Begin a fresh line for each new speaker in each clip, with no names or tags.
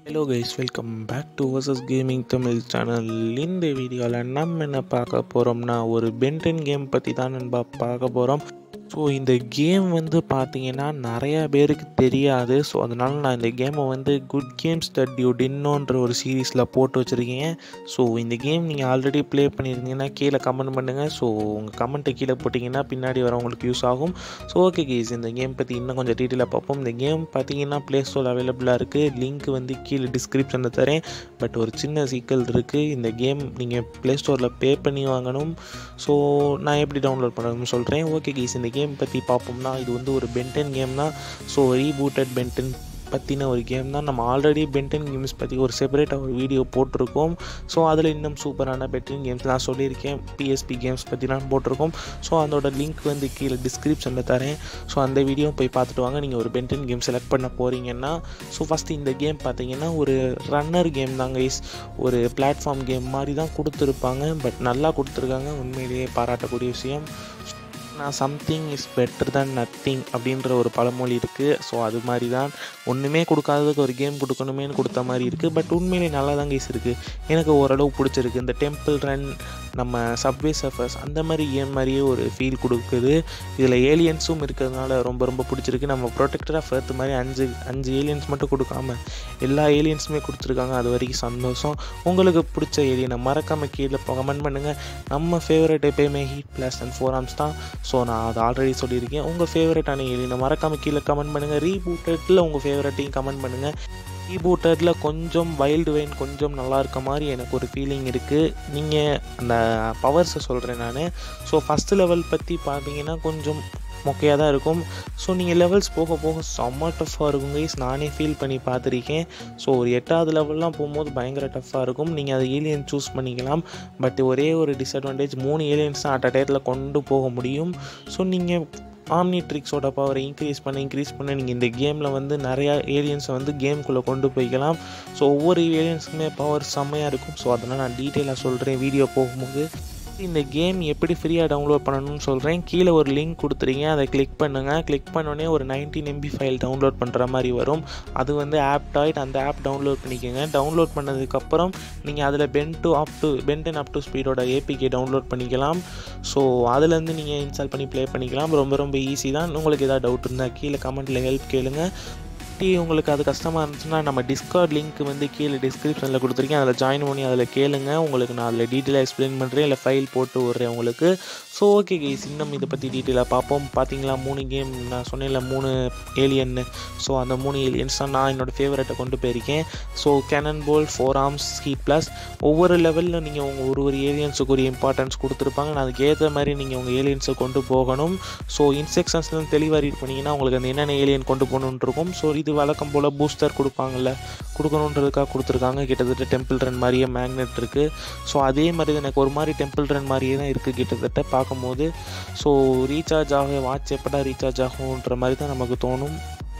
hello guys welcome back to versus gaming Tamil channel இந்த வீடியோவில் நம்ம என்ன பார்க்க போகிறோம்னா ஒரு பென்டன் கேம் பற்றி தான் நண்பா பார்க்க போகிறோம் ஸோ இந்த கேம் வந்து பார்த்தீங்கன்னா நிறையா பேருக்கு தெரியாது ஸோ அதனால் நான் இந்த கேமை வந்து குட் கேம்ஸ் தட் யூ டின்னோன்ற ஒரு சீரீஸில் போட்டு வச்சுருக்கேன் ஸோ இந்த கேம் நீங்கள் ஆல்ரெடி ப்ளே பண்ணியிருந்தீங்கன்னா கீழே கமெண்ட் பண்ணுங்கள் ஸோ உங்கள் கமெண்ட்டை கீழே போட்டிங்கன்னா பின்னாடி வரவங்களுக்கு யூஸ் ஆகும் ஸோ ஓகே கேஸ் இந்த கேம் பற்றி இன்னும் கொஞ்சம் டீட்டெயிலாக பார்ப்போம் இந்த கேம் பார்த்தீங்கன்னா ப்ளே ஸ்டோர் அவைலபிளாக இருக்குது லிங்க் வந்து கீழே டிஸ்கிரிப்ஷனில் தரேன் பட் ஒரு சின்ன சீக்கல் இருக்குது இந்த கேம் நீங்கள் ப்ளே ஸ்டோரில் பே பண்ணி வாங்கணும் ஸோ நான் எப்படி டவுன்லோட் பண்ணணும்னு சொல்கிறேன் ஓகே கேஸ் இந்த கேம் பற்றி பார்ப்போம்னா இது வந்து ஒரு பென்டன் கேம் தான் ஸோ ரீபூட்டட் பென்டன் பற்றின ஒரு கேம் தான் நம்ம ஆல்ரெடி பென்டன் கேம்ஸ் பற்றி ஒரு செப்பரேட்டாக ஒரு வீடியோ போட்டிருக்கோம் ஸோ அதில் இன்னும் சூப்பரான பென்டன் கேம்ஸ்லாம் சொல்லியிருக்கேன் பிஎஸ்பி கேம்ஸ் பற்றிலாம் போட்டிருக்கோம் ஸோ அதோட லிங்க் வந்து கீழே டிஸ்கிரிப்ஷனில் தரேன் ஸோ அந்த வீடியோ போய் பார்த்துட்டு வாங்க நீங்கள் ஒரு பென்டன் கேம் செலக்ட் பண்ண போகிறீங்கன்னா ஸோ ஃபஸ்ட்டு இந்த கேம் பார்த்தீங்கன்னா ஒரு ரன்னர் கேம் தான் கைஸ் ஒரு பிளாட்ஃபார்ம் கேம் மாதிரி தான் கொடுத்துருப்பாங்க பட் நல்லா கொடுத்துருக்காங்க உண்மையிலேயே பாராட்டக்கூடிய விஷயம் நான் something is better than nothing அப்படின்ற ஒரு பழமொழி இருக்குது ஸோ அது மாதிரி தான் ஒன்றுமே கொடுக்காததுக்கு ஒரு கேம் கொடுக்கணுமேனு கொடுத்த மாதிரி இருக்குது பட் உண்மையிலே நல்லா தான் கேஸ் இருக்குது எனக்கு ஓரளவு பிடிச்சிருக்கு இந்த டெம்பிள் ரன் நம்ம சப்வே சஃபர்ஸ் அந்த மாதிரி கேம் மாதிரியே ஒரு ஃபீல் கொடுக்குது இதில் ஏலியன்ஸும் இருக்கிறதுனால ரொம்ப ரொம்ப பிடிச்சிருக்கு நம்ம ப்ரொடெக்டர் ஆஃப் எர்த் மாதிரி அஞ்சு அஞ்சு ஏலியன்ஸ் மட்டும் கொடுக்காம எல்லா ஏலியன்ஸுமே கொடுத்துருக்காங்க அது வரைக்கும் சந்தோஷம் உங்களுக்கு பிடிச்ச ஏலியனை மறக்காமல் கீழே கமெண்ட் பண்ணுங்கள் நம்ம ஃபேவரட் எப்பயுமே Heatblast and Four Arms தான் ஸோ நான் அதை ஆல்ரெடி சொல்லியிருக்கேன் உங்கள் ஃபேவரட்டான ஏலியனை மறக்காமல் கீழே கமெண்ட் பண்ணுங்கள் ரீபூட்டடில் உங்கள் ஃபேவரட்டையும் கமெண்ட் பண்ணுங்கள் ரீபூட்டடில் கொஞ்சம் வைல்டு வைன் கொஞ்சம் நல்லா இருக்க மாதிரி எனக்கு ஒரு ஃபீலிங் இருக்குது நீங்கள் அந்த பவர்ஸை சொல்கிறேன் நான் ஸோ ஃபஸ்ட்டு லெவல் பற்றி பார்த்தீங்கன்னா கொஞ்சம் மொக்கையாக தான் இருக்கும் ஸோ நீங்கள் லெவல்ஸ் போக போக செம்ம டஃப்பாக இருக்கும் கைஸ் நானே ஃபீல் பண்ணி பார்த்துருக்கேன் ஸோ ஒரு எட்டாவது லெவல்லாம் போகும்போது பயங்கர டஃப்பாக இருக்கும் நீங்கள் அதை ஏலியன் சூஸ் பண்ணிக்கலாம் பட் ஒரே ஒரு டிஸ்அட்வான்டேஜ் மூணு ஏலியன்ஸ் தான் அட் அ டயத்தில் கொண்டு போக முடியும் ஸோ நீங்கள் ஆம்னி ட்ரிக்ஸோட பவரை இன்க்ரீஸ் பண்ண இன்க்ரீஸ் பண்ண நீங்கள் இந்த கேமில் வந்து நிறையா ஏலியன்ஸை வந்து கேம்குள்ளே கொண்டு போய்க்கலாம் ஸோ ஒவ்வொரு ஏலியன்ஸுக்குமே பவர் செம்மையாக இருக்கும் ஸோ அதெல்லாம் நான் டீட்டெயிலாக சொல்கிறேன் வீடியோ போகும்போது இந்த கேம் எப்படி ஃப்ரீயாக டவுன்லோட் பண்ணணும்னு சொல்கிறேன் கீழே ஒரு லிங்க் கொடுத்துருங்க அதை கிளிக் பண்ணுங்கள் கிளிக் பண்ணோடனே ஒரு நைன்டீன் எம்பி ஃபைல் டவுன்லோட் பண்ணுற மாதிரி வரும் அது வந்து ஆப் டாய்ட் அந்த ஆப் டவுன்லோட் பண்ணிக்கோங்க டவுன்லோட் பண்ணதுக்கப்புறம் நீங்கள் அதில் Ben to up to Ben ten up to ஸ்பீடோட ஏபிகே டவுன்லோட் பண்ணிக்கலாம் ஸோ அதுலேருந்து நீங்கள் இன்ஸ்டால் பண்ணி ப்ளே பண்ணிக்கலாம் ரொம்ப ரொம்ப ஈஸி தான் உங்களுக்கு எதாவது டவுட் இருந்தால் கீழே கமெண்ட்டில் ஹெல்ப் கேளுங்க உங்களுக்கு அது கஷ்டமாக இருந்துச்சுன்னா நம்ம டிஸ்கார்ட் லிங்க் வந்து கீழே டிஸ்கிரிப்ஷனில் கொடுத்துருக்கேன் அதில் ஜாயின் பண்ணி அதில் கேளுங்க உங்களுக்கு நான் அதில் டீட்டெயிலாக எக்ஸ்பிளைன் பண்ணுறேன் இல்லை ஃபைல் போட்டு விட்றேன் உங்களுக்கு ஸோ ஓகே கேஸ் இன்னும் இதை பற்றி டீட்டெயிலாக பார்ப்போம் பார்த்தீங்களா மூணு கேம் நான் சொன்னேன்ல மூணு ஏலியன்னு ஸோ அந்த மூணு ஏலியன்ஸ் தான் நான் என்னோடய ஃபேவரட்டை கொண்டு போயிருக்கேன் so Cannonbolt Four Arms Heatblast ஒவ்வொரு லெவலில் நீங்கள் உங்கள் ஒரு ஒரு ஏலியன்ஸுக்கு ஒரு இம்பார்ட்டன்ஸ் கொடுத்துருப்பாங்க நான் அதுக்கு ஏற்ற மாதிரி நீங்கள் உங்கள் ஏலியன்ஸை கொண்டு போகணும் ஸோ இன்ஸ்ட்ரக்ஷன்ஸ்லாம் தெளிவாக ரீட் பண்ணிங்கன்னா உங்களுக்கு அந்த என்னென்ன ஏலியன் கொண்டு போகணுன்னு இருக்கும் ஸோ இது வழக்கம் போல் பூஸ்டர் கொடுப்பாங்கல்ல கொடுக்கணுன்றதுக்காக கொடுத்துருக்காங்க கிட்டத்தட்ட டெம்பிள் ரன் மாதிரியே மேக்னெட் இருக்குது ஸோ அதே மாதிரி தான் எனக்கு ஒரு மாதிரி டெம்பிள் ரன் மாதிரியே தான் இருக்குது கிட்டத்தட்ட பார்க்கும்போது ஸோ ரீசார்ஜ் ஆக வாட்ச் எப்படா ரீசார்ஜ் ஆகும்ன்ற மாதிரி தான் நமக்கு தோணும்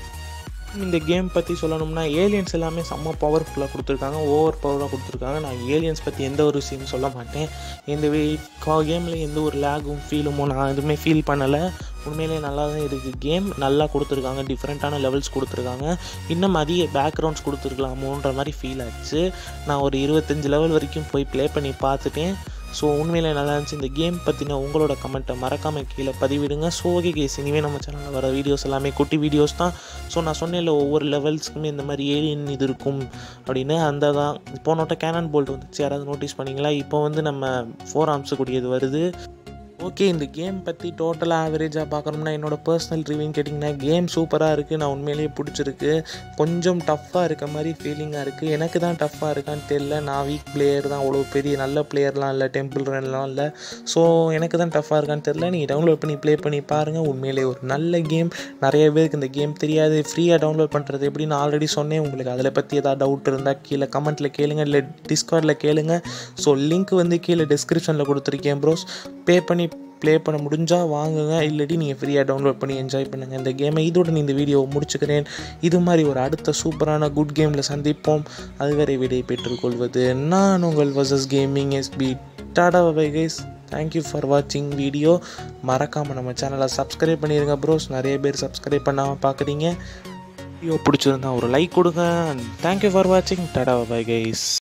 இந்த கேம் பற்றி சொல்லணும்னா ஏலியன்ஸ் எல்லாமே செம்ம பவர்ஃபுல்லாக கொடுத்துருக்காங்க ஓவர் பவராக கொடுத்துருக்காங்க நான் ஏலியன்ஸ் பற்றி எந்த ஒரு விஷயமும் சொல்ல மாட்டேன் இந்த கேமில் எந்த ஒரு லேகும் ஃபீலுமோ நான் எதுவுமே ஃபீல் பண்ணலை உண்மையிலே நல்லா தான் இருக்குது கேம் நல்லா கொடுத்துருக்காங்க டிஃப்ரெண்ட்டான லெவல்ஸ் கொடுத்துருக்காங்க இன்னும் அதிக பேக்ரவுண்ட்ஸ் கொடுத்துருக்கலாமோன்ற மாதிரி ஃபீல் ஆச்சு நான் ஒரு இருபத்தஞ்சி லெவல் வரைக்கும் போய் ப்ளே பண்ணி பார்த்துட்டேன் ஸோ உண்மையிலே நல்லா இருந்துச்சு இந்த கேம் பற்றின உங்களோட கமெண்ட்டை மறக்காமல் கீழே பதிவிடுங்க ஸோ ஓகே கேஸ் இனிமேல் நம்ம சேனலில் வர வீடியோஸ் எல்லாமே குட்டி வீடியோஸ் தான் ஸோ நான் சொன்னேன்ல ஒவ்வொரு லெவல்ஸ்க்குமே இந்த மாதிரி ஏலியன் இது இருக்கும் அப்படின்னு அந்த தான் போனோட்ட கேனன் போல்ட் வந்துச்சு யாராவது நோட்டீஸ் பண்ணிங்களா இப்போ வந்து நம்ம ஃபோர் ஆர்ம்ஸு கூடியது வருது ஓகே இந்த கேம் பற்றி டோட்டலாக ஆவரேஜாக பார்க்குறோம்னா என்னோட பர்சனல் ரிவ்யூன்னு கேட்டிங்கன்னா கேம் சூப்பராக இருக்குது நான் உண்மையிலேயே பிடிச்சிருக்கு கொஞ்சம் டஃப்பாக இருக்க மாதிரி ஃபீலிங்காக இருக்குது எனக்கு தான் டஃப்பாக இருக்கான்னு தெரில நான் வீக் பிளேயர் தான் அவ்வளோ பெரிய நல்ல பிளேயர்லாம் இல்லை டெம்பிள் ரன்லாம் இல்லை ஸோ எனக்கு தான் டஃப்பாக இருக்கான்னு தெரில நீங்கள் டவுன்லோட் பண்ணி ப்ளே பண்ணி பாருங்கள் உண்மையிலே ஒரு நல்ல கேம் நிறைய பேருக்கு இந்த கேம் தெரியாது ஃப்ரீயாக டவுன்லோட் பண்ணுறது எப்படின்னு ஆல்ரெடி சொன்னேன் உங்களுக்கு அதில் பற்றி ஏதாவது டவுட் இருந்தால் கீழே கமெண்ட்டில் கேளுங்க இல்லை டிஸ்கார்டில் கேளுங்க ஸோ லிங்க் வந்து கீழே டிஸ்கிரிப்ஷனில் கொடுத்துருக்கேன் ப்ரோஸ் பே பண்ணி ப்ளே பண்ண முடிஞ்சால் வாங்குங்க இல்லாட்டி நீங்கள் ஃப்ரீயாக டவுன்லோட் பண்ணி என்ஜாய் பண்ணுங்கள் இந்த கேமை இதோட இந்த வீடியோவை முடிச்சுக்கிறேன் இது மாதிரி ஒரு அடுத்த சூப்பரான குட் கேமில் சந்திப்போம் அதுவரை விடை பெற்றுக்கொள்வது நான் உங்கள் versus gaming SP tata bye guys thank you for வாட்சிங் வீடியோ மறக்காமல் நம்ம சேனலை சப்ஸ்கிரைப் பண்ணிடுங்க ப்ரோஸ் நிறைய பேர் சப்ஸ்கிரைப் பண்ணாமல் பார்க்குறீங்க வீடியோ பிடிச்சிருந்தா ஒரு லைக் கொடுங்க தேங்க்யூ ஃபார் வாட்சிங் டாடா பை கைஸ்